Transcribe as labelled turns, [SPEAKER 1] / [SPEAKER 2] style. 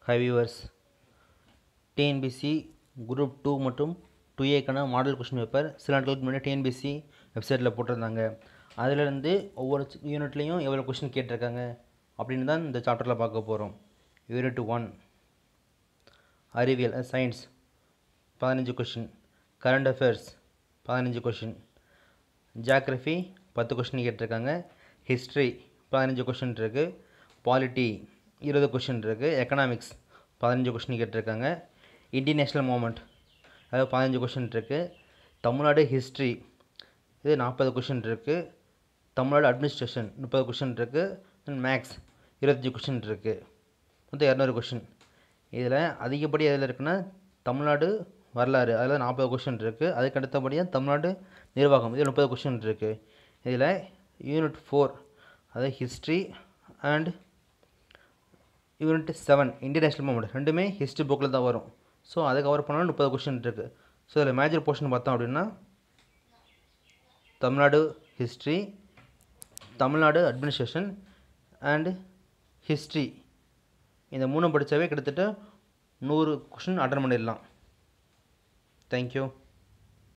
[SPEAKER 1] high viewers TNPSC group two மற்றும் two ஏக்கான model question paper சில நாட்களுக்கு முன்னாடி டிஎன்பிசி வெப்சைட்டில் போட்டிருந்தாங்க அதிலிருந்து ஒவ்வொரு யூனிட்லேயும் எவ்வளோ கொஷின் கேட்டிருக்காங்க அப்படின்னு தான் இந்த சாப்டரில் பார்க்க போகிறோம் யூனிட் ஒன் அறிவியல் சயின்ஸ் பதினஞ்சு கொஷின் கரண்ட் அஃபேர்ஸ் பதினஞ்சு கொஷின் ஜியாகிரஃபி பத்து கொஷின் கேட்டிருக்காங்க ஹிஸ்ட்ரி பதினஞ்சு கொஷின் இருக்குது பாலிட்டி இருபது கொஷின் இருக்குது எக்கனாமிக்ஸ் பதினஞ்சு கொஷின் கேட்டிருக்காங்க இந்தியன் நேஷ்னல் மூமெண்ட் அதாவது பதினஞ்சு கொஷின் இருக்குது தமிழ்நாடு ஹிஸ்ட்ரி இது நாற்பது கொஷின் இருக்குது தமிழ்நாடு அட்மினிஸ்ட்ரேஷன் முப்பது கொஷின் இருக்குது மேக்ஸ் இருபத்தஞ்சி கொஷின் இருக்குது மொத்தம் இரநூறு கொஷின் இதில் அதிகப்படி எதில் இருக்குன்னா தமிழ்நாடு வரலாறு அதில் நாற்பது கொஷின் இருக்குது அதுக்கு அடுத்தபடியாக தமிழ்நாடு நிர்வாகம் இதில் முப்பது கொஷின் இருக்குது இதில் யூனிட் ஃபோர் அதாவது history and unit seven Indian national movement ரெண்டுமே ஹிஸ்ட்ரி புக்கில் தான் வரும் ஸோ அதை கவர் பண்ணாலும் முப்பது கொஷின் இருக்குது ஸோ இதில் மேஜர் போர்ஷன் பார்த்தோம் அப்படின்னா Tamil Nadu history Tamil Nadu administration and history இந்த மூணு படித்தாவே கிட்டத்தட்ட நூறு கொஷின் அட்டன் பண்ணிடலாம் தேங்க்யூ